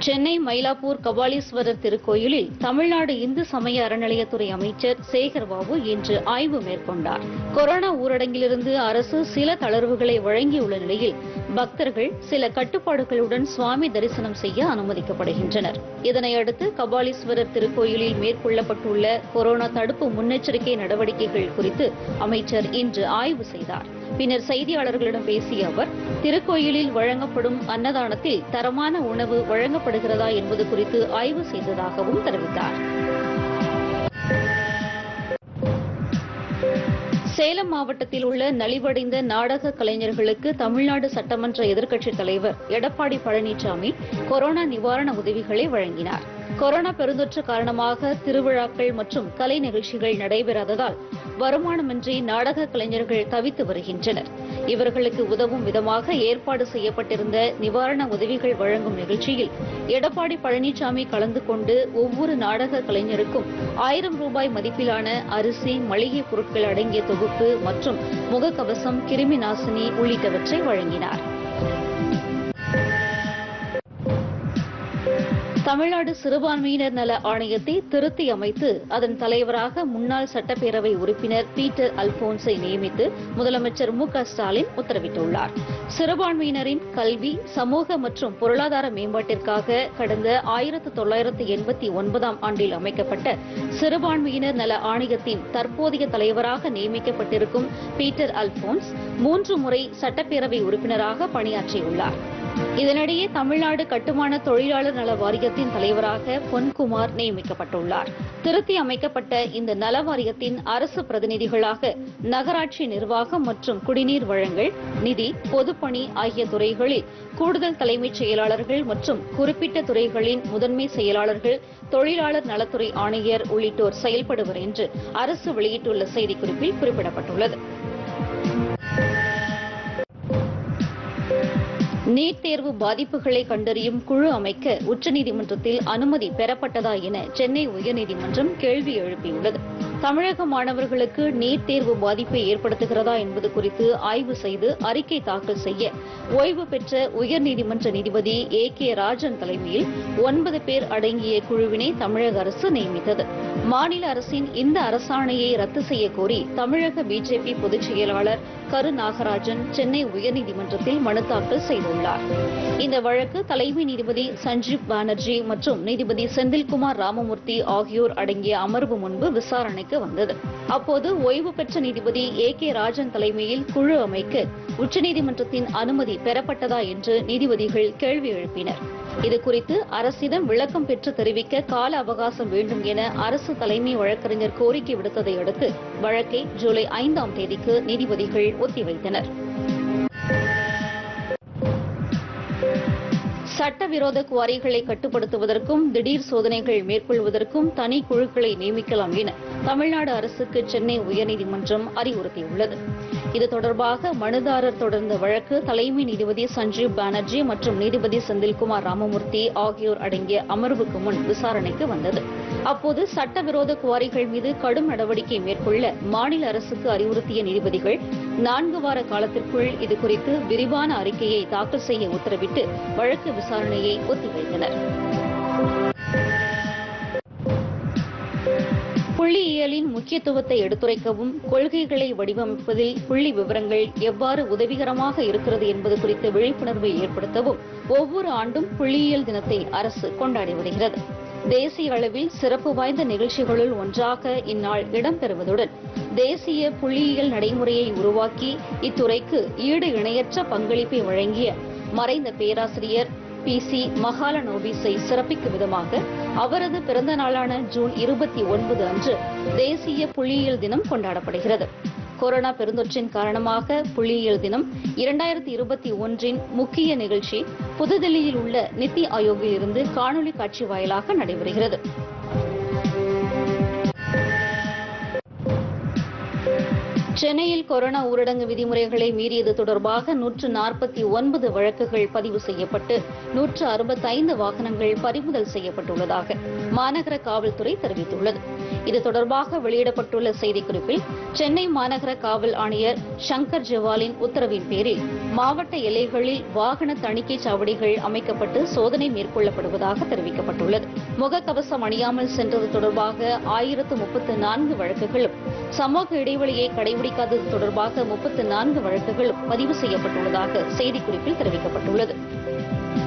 சென்னை மயிலாப்பூர் கபாலீஸ்வரர் திருக்கோயிலில் தமிழ்நாடு இந்து சமய அறநிலையத்துறை அமைச்சர் சேகர் பாபு இன்று ஆய்வு மேற்கொண்டார் கொரோனா ஊரடங்கிலிருந்து அரசு சில தளர்வுகளை வழங்கியுள்ள நிலையில் பக்தர்கள் சில கட்டுப்பாடுகளுடன் சுவாமி தரிசனம் செய்ய அனுமதிக்கப்படுகின்றனர் இதனையடுத்து கபாலீஸ்வரர் திருக்கோயிலில் மேற்கொள்ளப்பட்டுள்ள கொரோனா தடுப்பு முன்னெச்சரிக்கை நடவடிக்கைகள் குறித்து அமைச்சர் இன்று ஆய்வு செய்தார் பின்னர் செய்தியாளர்களிடம் பேசிய அவர் திருக்கோயிலில் வழங்கப்படும் அன்னதானத்தில் தரமான உணவு வழங்கப்படுகிறதா என்பது குறித்து ஆய்வு செய்ததாகவும் தெரிவித்தார் சேலம் மாவட்டத்தில் உள்ள நலிவடைந்த நாடக கலைஞர்களுக்கு தமிழ்நாடு சட்டமன்ற எதிர்க்கட்சித் தலைவர் எடப்பாடி பழனிசாமி கொரோனா நிவாரண உதவிகளை வழங்கினார் கொரோனா பெருந்தொற்று காரணமாக திருவிழாக்கள் மற்றும் கலை நிகழ்ச்சிகள் நடைபெறாததால் வருமானமின்றி நாடக கலைஞர்கள் தவித்து வருகின்றனர் இவர்களுக்கு உதவும் விதமாக ஏற்பாடு செய்யப்பட்டிருந்த நிவாரண உதவிகள் வழங்கும் நிகழ்ச்சியில் எடப்பாடி பழனிசாமி கலந்து கொண்டு ஒவ்வொரு நாடக கலைஞருக்கும் ஆயிரம் ரூபாய் மதிப்பிலான அரிசி மளிகை பொருட்கள் அடங்கிய தொகுப்பு மற்றும் முகக்கவசம் கிருமி நாசினி உள்ளிட்டவற்றை வழங்கினார் தமிழ்நாடு சிறுபான்மையினர் நல ஆணையத்தை திருத்தி அமைத்து அதன் தலைவராக முன்னாள் சட்டப்பேரவை உறுப்பினர் பீட்டர் அல்போன்ஸை நியமித்து முதலமைச்சர் மு க ஸ்டாலின் உத்தரவிட்டுள்ளார் சிறுபான்மையினரின் கல்வி சமூக மற்றும் பொருளாதார மேம்பாட்டிற்காக கடந்த ஆயிரத்து தொள்ளாயிரத்து எண்பத்தி ஒன்பதாம் ஆண்டில் அமைக்கப்பட்ட சிறுபான்மையினர் நல ஆணையத்தின் தற்போதைய தலைவராக நியமிக்கப்பட்டிருக்கும் பீட்டர் அல்போன்ஸ் மூன்று முறை சட்டப்பேரவை உறுப்பினராக பணியாற்றியுள்ளார் இதனிடையே தமிழ்நாடு கட்டுமான தொழிலாளர் நல வாரியத்தின் தலைவராக பொன்குமார் நியமிக்கப்பட்டுள்ளார் திருத்தி அமைக்கப்பட்ட இந்த நல வாரியத்தின் அரசு பிரதிநிதிகளாக நகராட்சி நிர்வாகம் மற்றும் குடிநீர் வழங்கல் நிதி பொதுப்பணி ஆகிய துறைகளில் கூடுதல் தலைமைச் செயலாளர்கள் மற்றும் குறிப்பிட்ட துறைகளின் முதன்மை செயலாளர்கள் தொழிலாளர் நலத்துறை ஆணையர் உள்ளிட்டோர் செயல்படுவர் என்று அரசு வெளியிட்டுள்ள செய்திக்குறிப்பில் குறிப்பிடப்பட்டுள்ளது நீட் தேர்வு பாதிப்புகளை கண்டறியும் குழு அமைக்க உச்சநீதிமன்றத்தில் அனுமதி பெறப்பட்டதா என சென்னை உயர்நீதிமன்றம் கேள்வி எழுப்பியுள்ளது தமிழக மாணவர்களுக்கு நீட் தேர்வு பாதிப்பை ஏற்படுத்துகிறதா என்பது குறித்து ஆய்வு செய்து அறிக்கை தாக்கல் செய்ய ஓய்வு பெற்ற உயர்நீதிமன்ற நீதிபதி ஏ கே ராஜன் தலைமையில் ஒன்பது பேர் அடங்கிய குழுவினை தமிழக அரசு நியமித்தது மாநில அரசின் இந்த அரசாணையை ரத்து செய்ய கோரி தமிழக பிஜேபி பொதுச் செயலாளர் கரு நாகராஜன் சென்னை உயர்நீதிமன்றத்தில் மனு தாக்கல் செய்துள்ளார் இந்த வழக்கு தலைமை நீதிபதி சஞ்சீப் பானர்ஜி மற்றும் நீதிபதி செந்தில்குமார் ராமமூர்த்தி ஆகியோர் அடங்கிய அமர்வு முன்பு விசாரணைக்கு வந்தது அப்போது ஓய்வு பெற்ற நீதிபதி ஏ கே ராஜன் தலைமையில் குழு அமைக்க உச்சநீதிமன்றத்தின் அனுமதி பெறப்பட்டதா என்று நீதிபதிகள் கேள்வி எழுப்பினர் இதுகுறித்து அரசிடம் விளக்கம் பெற்று தெரிவிக்க கால அவகாசம் வேண்டும் என அரசு தலைமை வழக்கறிஞர் கோரிக்கை விடுத்ததை அடுத்து வழக்கை ஜூலை ஐந்தாம் தேதிக்கு நீதிபதிகள் ஒத்திவைத்தனர் சட்டவிரோத குவாரிகளை கட்டுப்படுத்துவதற்கும் திடீர் சோதனைகள் மேற்கொள்வதற்கும் தனி குழுக்களை நியமிக்கலாம் என தமிழ்நாடு அரசுக்கு சென்னை உயர்நீதிமன்றம் அறிவுறுத்தியுள்ளது இது தொடர்பாக மனுதாரர் தொடர்ந்த வழக்கு தலைமை நீதிபதி சஞ்சீவ் பானர்ஜி மற்றும் நீதிபதி செந்தில்குமார் ராமமூர்த்தி ஆகியோர் அடங்கிய அமர்வுக்கு முன் விசாரணைக்கு வந்தது அப்போது சட்டவிரோத குவாரிகள் மீது கடும் நடவடிக்கை மேற்கொள்ள மாநில அரசுக்கு அறிவுறுத்திய நீதிபதிகள் நான்கு வார காலத்திற்குள் இதுகுறித்து விரிவான அறிக்கையை தாக்கல் செய்ய உத்தரவிட்டு வழக்கு விசாரணையை ஒத்திவைத்தனர் புள்ளியியலின் முக்கியத்துவத்தை எடுத்துரைக்கவும் கொள்கைகளை வடிவமைப்பதில் புள்ளி விவரங்கள் எவ்வாறு உதவிகரமாக இருக்கிறது என்பது குறித்த விழிப்புணர்வை ஏற்படுத்தவும் ஒவ்வொரு ஆண்டும் புள்ளியியல் தினத்தை அரசு கொண்டாடி வருகிறது தேசிய அளவில் சிறப்பு வாய்ந்த நிகழ்ச்சிகளுள் ஒன்றாக இந்நாள் இடம்பெறுவதுடன் தேசிய புள்ளியியல் நடைமுறையை உருவாக்கி இத்துறைக்கு ஈடு இணையற்ற பங்களிப்பை வழங்கிய மறைந்த பேராசிரியர் பி சி மகாலனோபிஸை சிறப்பிக்கும் விதமாக அவரது பிறந்த நாளான ஜூன் இருபத்தி ஒன்பது அன்று தேசிய புள்ளியியல் தினம் கொண்டாடப்படுகிறது கொரோனா பெருந்தொற்றின் காரணமாக புள்ளியியல் தினம் இரண்டாயிரத்தி இருபத்தி ஒன்றின் முக்கிய நிகழ்ச்சி புதுதில்லியில் உள்ள நித்தி ஆயோக்கில் இருந்து காணொலி காட்சி வாயிலாக நடைபெறுகிறது சென்னையில் கொரோனா ஊரடங்கு விதிமுறைகளை மீறியது தொடர்பாக நூற்று நாற்பத்தி ஒன்பது வழக்குகள் பதிவு செய்யப்பட்டு நூற்று அறுபத்தைந்து வாகனங்கள் பறிமுதல் செய்யப்பட்டுள்ளதாக மாநகர காவல்துறை தெரிவித்துள்ளது இது தொடர்பாக வெளியிடப்பட்டுள்ள செய்திக்குறிப்பில் சென்னை மாநகர காவல் ஆணையர் சங்கர் ஜவாலின் உத்தரவின் பேரில் மாவட்ட எல்லைகளில் வாகன தணிக்கை சாவடிகள் அமைக்கப்பட்டு சோதனை மேற்கொள்ளப்படுவதாக தெரிவிக்கப்பட்டுள்ளது முகக்கவசம் அணியாமல் சென்றது தொடர்பாக ஆயிரத்து முப்பத்து நான்கு வழக்குகளும் சமூக இடைவெளியை கடைபிடிக்காதது தொடர்பாக முப்பத்து நான்கு வழக்குகளும் பதிவு செய்யப்பட்டுள்ளதாக செய்திக்குறிப்பில் தெரிவிக்கப்பட்டுள்ளது